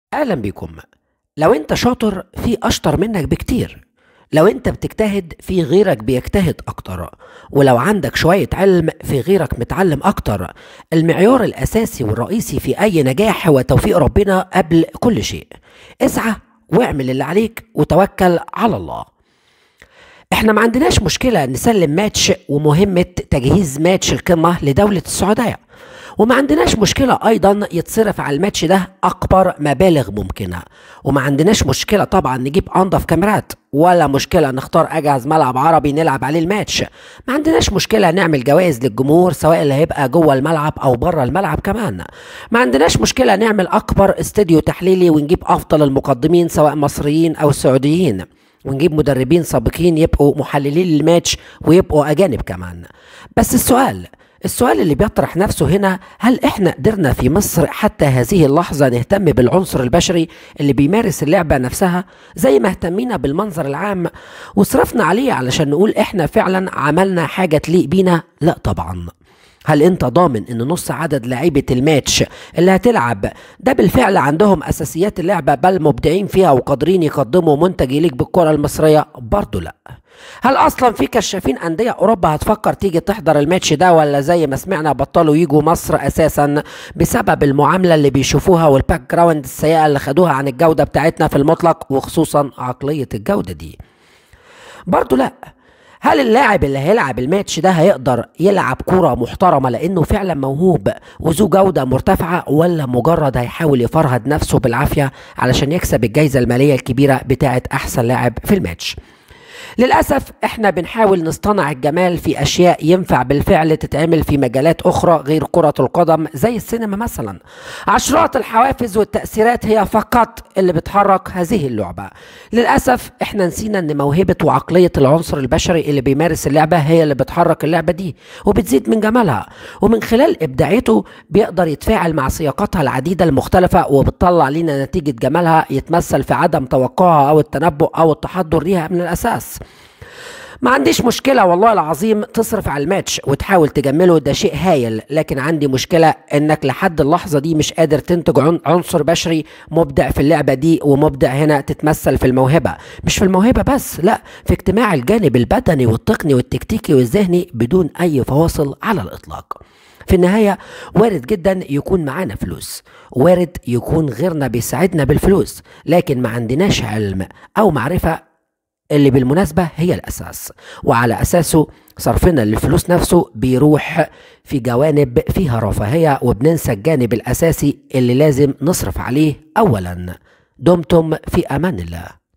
اهلا بيكم لو انت شاطر في اشطر منك بكتير لو انت بتجتهد في غيرك بيجتهد اكتر ولو عندك شوية علم في غيرك متعلم اكتر المعيار الاساسي والرئيسي في اي نجاح هو توفيق ربنا قبل كل شيء اسعى واعمل اللي عليك وتوكل على الله احنا ما عندناش مشكلة نسلم ماتش ومهمة تجهيز ماتش القمة لدولة السعودية وما عندناش مشكلة أيضا يتصرف على الماتش ده أكبر مبالغ ممكنة وما عندناش مشكلة طبعا نجيب أنظف كاميرات ولا مشكلة نختار أجهز ملعب عربي نلعب عليه الماتش ما عندناش مشكلة نعمل جوائز للجمهور سواء اللي هيبقى جوه الملعب أو بره الملعب كمان ما عندناش مشكلة نعمل أكبر استوديو تحليلي ونجيب أفضل المقدمين سواء مصريين أو سعوديين ونجيب مدربين سابقين يبقوا محللين للماتش ويبقوا أجانب كمان بس السؤال السؤال اللي بيطرح نفسه هنا هل احنا قدرنا في مصر حتى هذه اللحظة نهتم بالعنصر البشري اللي بيمارس اللعبة نفسها زي ما اهتمينا بالمنظر العام وصرفنا عليه علشان نقول احنا فعلا عملنا حاجة تليق بينا لا طبعا هل انت ضامن ان نص عدد لعيبة الماتش اللي هتلعب ده بالفعل عندهم اساسيات اللعبة بل مبدعين فيها وقادرين يقدموا منتج يليق بالكرة المصرية برضو لا هل اصلا في كشافين انديه اوروبا هتفكر تيجي تحضر الماتش ده ولا زي ما سمعنا بطلوا يجوا مصر اساسا بسبب المعامله اللي بيشوفوها والباك جراوند السيئه اللي خدوها عن الجوده بتاعتنا في المطلق وخصوصا عقليه الجوده دي برضو لا هل اللاعب اللي هيلعب الماتش ده هيقدر يلعب كرة محترمة لأنه فعلا موهوب وذو جودة مرتفعة ولا مجرد هيحاول يفرهد نفسه بالعافية علشان يكسب الجايزة المالية الكبيرة بتاعة أحسن لاعب في الماتش للأسف احنا بنحاول نصطنع الجمال في أشياء ينفع بالفعل تتعمل في مجالات أخرى غير كرة القدم زي السينما مثلا عشرات الحوافز والتأثيرات هي فقط اللي بتحرك هذه اللعبة للأسف احنا نسينا ان موهبة وعقلية العنصر البشري اللي بيمارس اللعبة هي اللي بتحرك اللعبة دي وبتزيد من جمالها ومن خلال إبداعيته بيقدر يتفاعل مع سياقاتها العديدة المختلفة وبتطلع لنا نتيجة جمالها يتمثل في عدم توقعها أو التنبؤ أو التحضر ليها من الأساس ما عنديش مشكلة والله العظيم تصرف على الماتش وتحاول تجمله ده شيء هايل لكن عندي مشكلة انك لحد اللحظة دي مش قادر تنتج عنصر بشري مبدع في اللعبة دي ومبدع هنا تتمثل في الموهبة مش في الموهبة بس لا في اجتماع الجانب البدني والتقني والتكتيكي والذهني بدون اي فواصل على الاطلاق في النهاية وارد جدا يكون معانا فلوس وارد يكون غيرنا بيساعدنا بالفلوس لكن ما عندناش علم او معرفة اللي بالمناسبة هي الأساس وعلى أساسه صرفنا للفلوس نفسه بيروح في جوانب فيها رفاهية وبننسى الجانب الأساسي اللي لازم نصرف عليه أولا دمتم في أمان الله